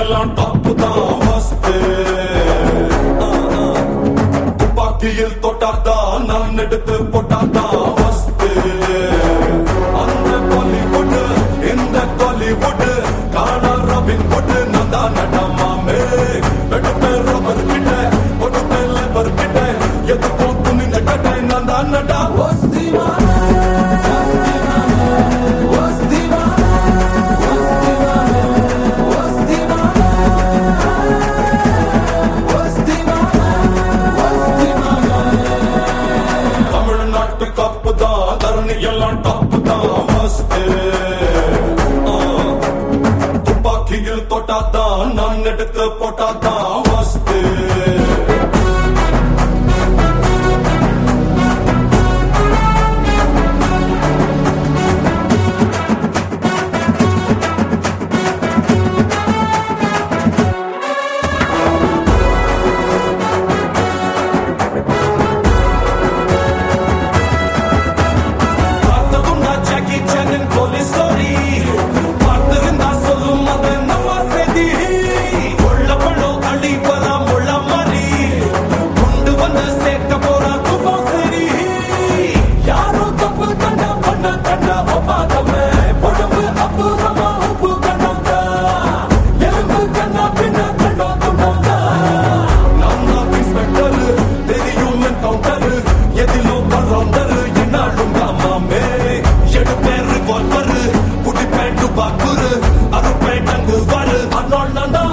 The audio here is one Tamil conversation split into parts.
எல்லாம் டாப்பு தான் மஸ்து துப்பாக்கியில் தொட்டாதான் நான் எடுத்து போட்டாதான் மஸ்து அந்த பாலிவுட் இந்த காலிவுட் காணா ராபின் புட் நான் தான் நடமாமே வெடுப்பே ரப்பர் கிட்ட கொடுப்பே லேபர் கிட்ட எதுக்கும் துணிந்த கட்டை நான் தான் நடா தமிழ்நாட்டு கப்பு தான் தரணி எல்லாம் டாப்பு தான் மஸ்து துப்பாக்கியில் தொட்டாதான் நான் எடுத்து போட்டாதான் மஸ்து பார்த்ததுண்டா ஜாக்கி சானின் போலீஸ் ஸ்டோரி பார்த்திருந்தா சொல்லும் அது நம்ம செய்தி உள்ள பழம் அள்ளி வரா முள்ள மாதிரி கொண்டு வந்து சேர்க்க போறா துப்பம் சரி யாரோ தப்பு கண்டா பண்ண கண்டா ஒப்பாதமே உடம்பு அப்புறமா உப்பு கண்டாங்க எலும்பு கண்டா பின்ன கண்டா துண்டாங்க நான் தான் இன்ஸ்பெக்டர் தெரியும் என்கவுண்டர் எதிலோ பறந்தர் என்னாலும் காமாமே எடுப்பேன் ரிவால்வர் குடிப்பேன் துப்பாக்குரு அறுப்பேன் டங்கு வாரு அண்ணாள் நான் தான்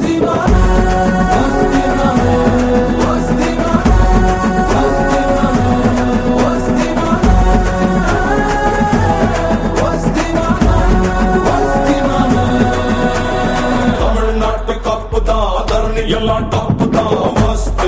தமிழ்நாட்டு கப்பு தான் தரணி எல்லாம் டாப்பு தான் மஸ்து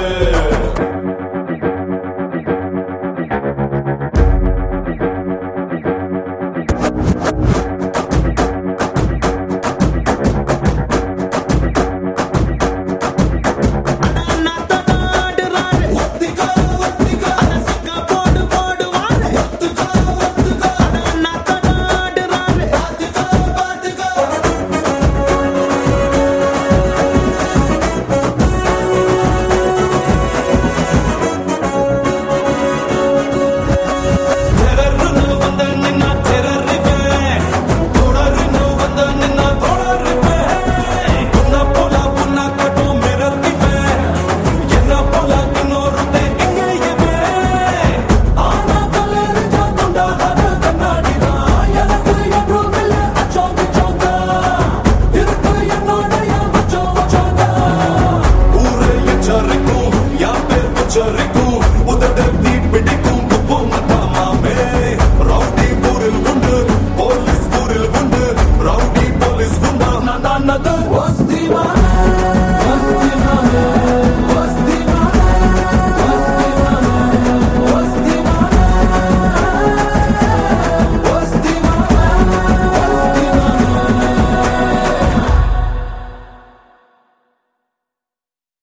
தெரர்னு வந்து நின்னா தெரறிப்பேன். தொடருன்னு வந்து நின்னா தொடருப்பேன். உன்னை போல உன்னை காட்டும் மிரட்டிப்பேன். என்னை போல இன்னொருத்தன் எங்கேயுமே. ஆனா கல்லெறிஞ்சா துண்டாகாத கண்ணாடிதான். எனக்கு என்றும் இல்லை அச்சம் பிச்சம்தான். இருக்கு என்னுடைய மச்சம் மச்சம்தான். ஊரே எச்சரிக்கும், என் பேர் உச்சரிக்கும். உதடு தீ